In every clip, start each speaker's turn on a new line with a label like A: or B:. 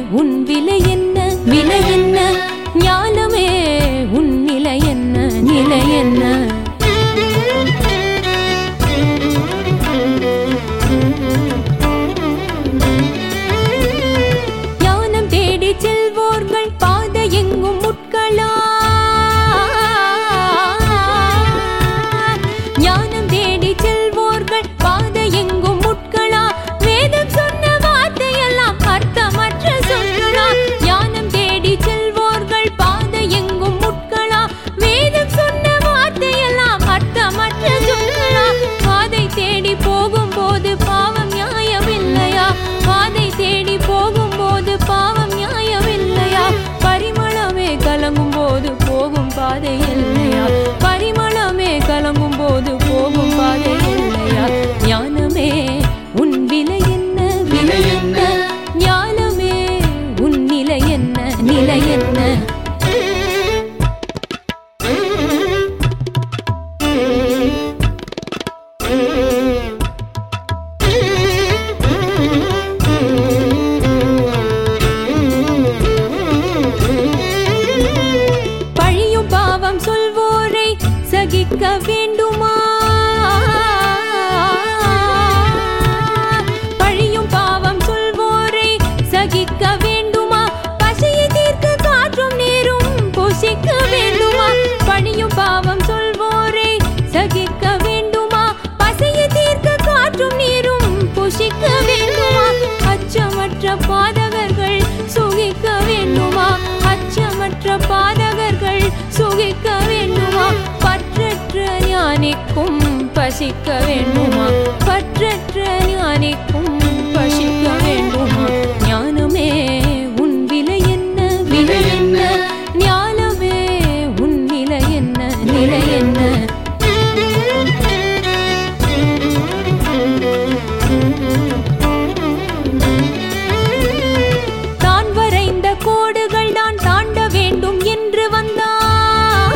A: உன் விலை என்ன விலை என்ன ஞானமே உன் நிலை என்ன நிலை என்ன ஞானம் தேடி செல்வோர்கள் பாதை எங்கும் முட்களா ஞானம் தேடி செல்வோர்கள் பாதை எங்கும் முட்களா வேதம் சொன்ன வார்த்தையெல்லாம் அர்த்தமற்ற சொற்களா ஞானம் தேடி செல்வோர்கள் பாதை எங்கும் முட்களா வேதம் சொன்ன வார்த்தையெல்லாம் அர்த்தமற்ற சொற்களா பாதை தேடி போகும்போது பாவம் நியாயமில்லையா பாதை தேடி போகும்போது பாவம் நியாயமில்லையா பரிமளமே கலங்கும் போது போகும் பாதை இல்லையா பரிமளமே கலங்கும் போது போகும் பாதை இல்லையா ஞானமே உன் விலை என்ன விலை என்ன ஞானமே உன் நிலை என்ன நிலை என்ன பழியும் பாவம் சொல்வோரை சகிக்க வேண்டுமா பழியும் பாவம் சொல்வோரை சகிக்க வேண்டுமா பசியை தீர்க்க காற்றும் நீரும் புசிக்க வேண்டுமா பழியும் பாவம் சொல்வோரை சகிக்க வேண்டுமா பசியை தீர்க்க காற்றும் நீரும் புசிக்க வேண்டுமா அச்சமற்ற பாதகர்கள் சுகிக்க வேண்டுமா அச்சமற்ற பாதகர்கள் சுகிக்க வேண்டுமா பற்றற்ற ஞானிக்கும் பசிக்க வேண்டுமா பற்றற்ற ஞானிக்கும் பசிக்க வேண்டுமா ஞானமே உன் விலை என்ன விலை என்ன ஞானமே உன் நிலை என்ன நிலை என்ன தான் வரைந்த கோடுகள் தான் தாண்ட வேண்டும் என்று வந்தான்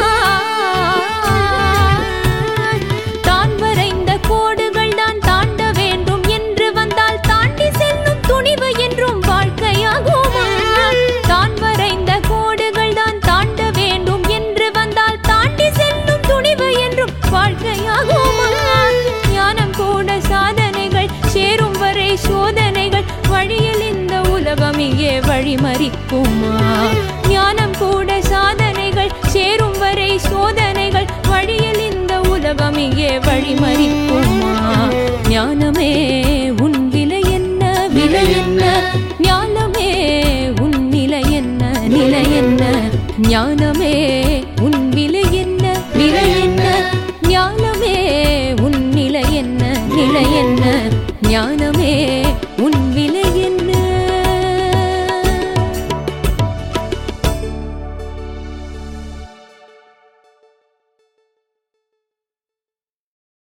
A: தான் வரைந்த கோடுகள் தான் தாண்ட வேண்டும் என்று வந்தால் தாண்டி செல்லும் துணிவு என்றும் வாழ்க்கையாகுமா தான் வரைந்த கோடுகள் தான் தாண்ட வேண்டும் என்று வந்தால் தாண்டி செல்லும் துணிவு என்றும் வாழ்க்கையாகுமா ஞானம் கூட சாதனைகள் சேரும் வரை சோதனைகள் வழியில் இந்த உலகம் இங்கே வழிமறிக்குமா ஞானம் கூட சாதனைகள் சேரும் வரை சோதனைகள் வழியில் இந்த உலகம் இங்கே வழிமறிக்குமா ஞானமே உன் விலை என்ன விலை என்ன ஞானமே உன் நிலை என்ன நிலை என்ன ஞானமே உன் விலை என்ன விலை என்ன ஞானமே உன் நிலை என்ன நிலை என்ன ஞானமே உன் விலை